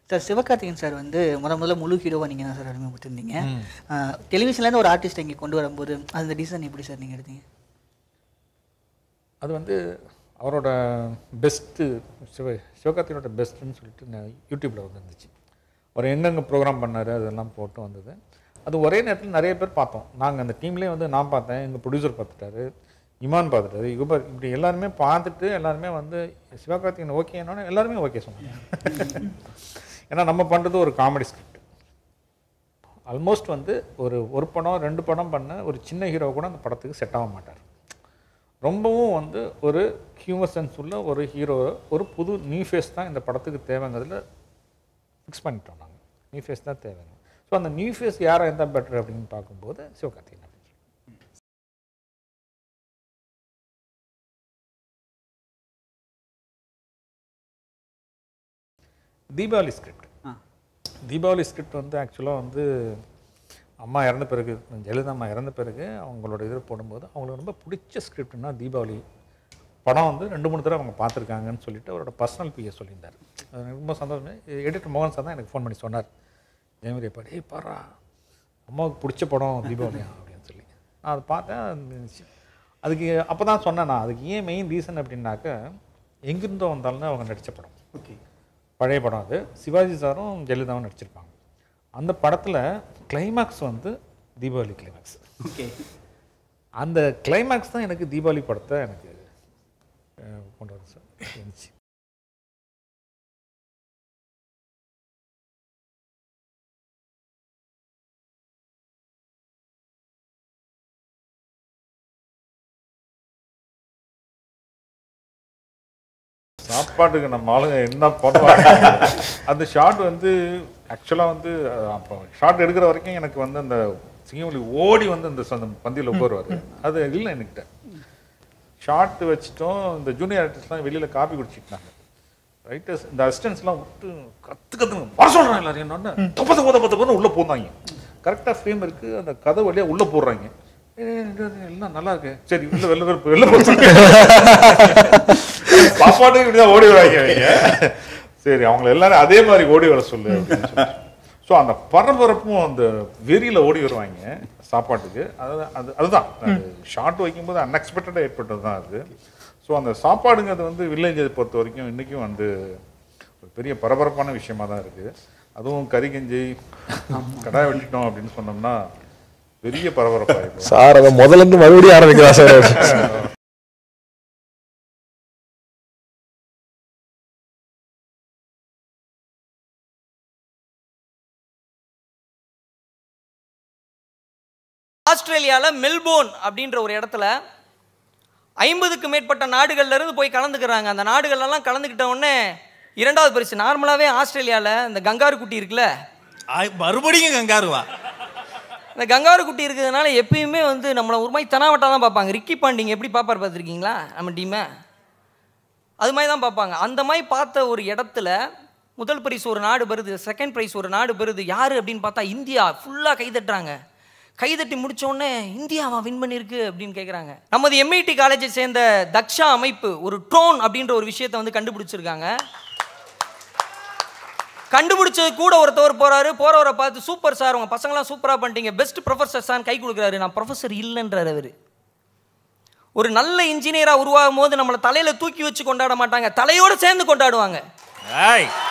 Sir Sivakarthikeyan sir வந்து முத முதல்ல முழு ஹீரோவாக நீங்கள் தான் சார் அறிமுகப்படுத்திருந்தீங்க டெலிவிஷன்லேருந்து ஒரு ஆர்டிஸ்ட் இங்கே கொண்டு வரும்போது அந்த டிசிஷன் எப்படி சார் நீங்கள் எடுத்தீங்க அது வந்து அவரோட பெஸ்ட்டு சிவ சிவகார்த்திகனோட பெஸ்ட்டுன்னு சொல்லிட்டு நான் யூடியூப்பில் வந்து இருந்துச்சு அவர் எங்கெங்கே ப்ரோக்ராம் பண்ணார் அதெல்லாம் போட்டு வந்தது அது ஒரே நேரத்தில் நிறைய பேர் பார்த்தோம் நாங்கள் அந்த டீம்லேயே வந்து நான் பார்த்தேன் எங்கள் ப்ரொடியூசர் பார்த்துட்டாரு இமான் பார்த்துட்டாரு யுகபர் இப்படி எல்லாருமே பார்த்துட்டு எல்லாருமே வந்து சிவகார்த்திகன் ஓகேன்னு எல்லாருமே ஓகே சொன்னாங்க ஏன்னா நம்ம பண்ணுறது ஒரு காமெடி ஸ்கிரிப்ட் ஆல்மோஸ்ட் வந்து ஒரு ஒரு படம் ரெண்டு படம் பண்ண ஒரு சின்ன ஹீரோ கூட அந்த படத்துக்கு செட் ஆக மாட்டார் ரொம்பவும் வந்து ஒரு ஹியூமர் சென்ஸ் உள்ள ஒரு ஹீரோ ஒரு புது நியூ ஃபேஸ் தான் இந்த படத்துக்கு தேவைங்கிறதுல ஃபிக்ஸ் பண்ணிட்டோம் நாங்கள் நியூ ஃபேஸ் தான் தேவைங்க ஸோ அந்த நியூ ஃபேஸ் யாரை எந்த பெட்டர் அப்படின்னு பார்க்கும்போது சிவகார்த்திகேயன் அப்படின்னு சொல்லி. தீபாவளி ஸ்கிரிப்ட் ஆ தீபாவளி ஸ்கிரிப்ட் வந்து ஆக்சுவலாக வந்து அம்மா இறந்த பிறகு ஜெயலலிதா அம்மா இறந்த பிறகு அவங்களோட இது போடும்போது அவங்களுக்கு ரொம்ப பிடிச்ச ஸ்கிரிப்ட்னா தீபாவளி படம் வந்து ரெண்டு மூணு தடவை அவங்க பார்த்துருக்காங்கன்னு சொல்லிட்டு அவரோட பர்சனல் பிஏ சொல்லியிருந்தார் அது எனக்கு ரொம்ப சந்தோஷம் எடிட்டர் மோகன் சார் தான் எனக்கு ஃபோன் பண்ணி சொன்னார் ஜெயமரி பாடி ஏய் பாரா அம்மாவுக்கு பிடிச்ச படம் தீபாவளியா அப்படின்னு சொல்லி நான் அதை பார்த்தேன் அது இருந்துச்சு. அதுக்கு அப்போ தான் சொன்னேன் நான் அதுக்கு ஏன் மெயின் ரீசன் அப்படின்னாக்க எங்கிருந்தோ வந்தாலும் அவங்க நடித்த படம் ஓகே பழைய படம் அது சிவாஜி சாரும் ஜெயலலிதாவும் நடிச்சிருப்பாங்க அந்த படத்தில் கிளைமாக்ஸ் வந்து தீபாவளி கிளைமாக்ஸ் ஓகே அந்த கிளைமாக்ஸ் தான் எனக்கு தீபாவளி படத்தை எனக்கு அஹ், கொண்டு வர சார் இருந்துச்சு சாப்பாட்டுக்கு நம்ம ஆளுங்க என்ன பண்ணுவாங்க அந்த ஷாட் வந்து ஆக்சுவலாக வந்து அஹ், அப்போ ஷாட் எடுக்கிற வரைக்கும் எனக்கு வந்து அந்த சிங்கமொழி ஓடி வந்து அந்த சொந்த பந்தியில் உட்காருவார் அது இல்லை என்கிட்ட ஷார்ட் வச்சுட்டோம் இந்த ஜூனியர் ஆர்டிஸ்ட்லாம் வெளியில் காப்பி குடிச்சிட்டாங்க ரைட்டர்ஸ் இந்த அசிஸ்டன்ஸ்லாம் விட்டு கத்து கத்துங்க வர சொல்கிறாங்க எல்லாரும் என்னொன்னு தொப்ப தொப்ப தொப்ப தொப்பன்னு உள்ளே போந்தாங்க கரெக்டாக ஃப்ரேம் இருக்குது அந்த கதை வழியாக உள்ளே போடுறாங்க ஏய், இது எல்லாம் நல்லா இருக்கு சரி உள்ள வெளில வெளில வெளில போச்சுங்க சாப்பாட்டுக்கு இப்படிதான் ஓடி வராங்க அவங்க சரி அவங்கள எல்லாரும் அதே மாதிரி ஓடி வர சொல்லு அப்படின்னு சொல்லி ஸோ அந்த பரபரப்பும் அந்த வெறியில் ஓடி வருவாங்க சாப்பாட்டுக்கு அது அது அதுதான் ஷார்ட் வைக்கும்போது அன்எக்ஸ்பெக்டடாக ஏற்பட்டது தான் அது ஸோ அந்த சாப்பாடுங்கிறது வந்து வில்லேஜை பொறுத்த வரைக்கும் இன்றைக்கும் வந்து ஒரு பெரிய பரபரப்பான விஷயமா தான் இருக்குது அதுவும் கறி கஞ்சி கடாய் வெட்டிட்டோம் அப்படின்னு சொன்னோம்னா பெரிய பரபரப்பாயிருக்கும் சார் அதை முதல்ல இருந்து மறுபடியும் ஆரம்பிக்கிறா சார் ஆஸ்திரேலியாவில் மெல்போர்ன் அப்படின்ற ஒரு இடத்துல ஐம்பதுக்கு மேற்பட்ட நாடுகள்ல இருந்து போய் கலந்துக்கிறாங்க அந்த நாடுகள்லாம் கலந்துக்கிட்ட உடனே இரண்டாவது பரிசு நார்மலாகவே ஆஸ்திரேலியாவில் இந்த கங்காரு குட்டி இருக்குல்ல ஆய், மறுபடியும் கங்காருவா இந்த கங்காரு குட்டி இருக்கிறதுனால எப்பயுமே வந்து நம்மளை ஒரு மாதிரி தனாவட்டா தான் பார்ப்பாங்க ரிக்கி பாண்டிங் எப்படி பார்ப்பார் பார்த்துருக்கீங்களா நம்ம டீமை அது மாதிரி தான் பார்ப்பாங்க அந்த மாதிரி பார்த்த ஒரு இடத்துல முதல் பரிசு ஒரு நாடு பெறுது செகண்ட் ப்ரைஸ் ஒரு நாடு பெறுது யார் அப்படின்னு பார்த்தா இந்தியா ஃபுல்லாக கைதட்டுறாங்க கைதட்டி முடிச்ச உடனே இந்தியாவா வின் பண்ணியிருக்கு அப்படின்னு கேட்குறாங்க நமது எம்ஐடி காலேஜை சேர்ந்த தக்ஷா அமைப்பு ஒரு ட்ரோன் அப்படின்ற ஒரு விஷயத்தை வந்து கண்டுபிடிச்சிருக்காங்க கண்டுபிடிச்சது கூட ஒருத்தவர் போறாரு போறவரை பார்த்து சூப்பர் சார் உங்க பசங்களாம் சூப்பரா பண்ணிட்டீங்க பெஸ்ட் ப்ரொஃபசர் சார் கை கொடுக்குறாரு நான் ப்ரொஃபசர் இல்லைன்றார் அவர் ஒரு நல்ல இன்ஜினியரா உருவாகும் போது நம்மளை தலையில தூக்கி வச்சு கொண்டாட மாட்டாங்க தலையோட சேர்ந்து கொண்டாடுவாங்க ஏய்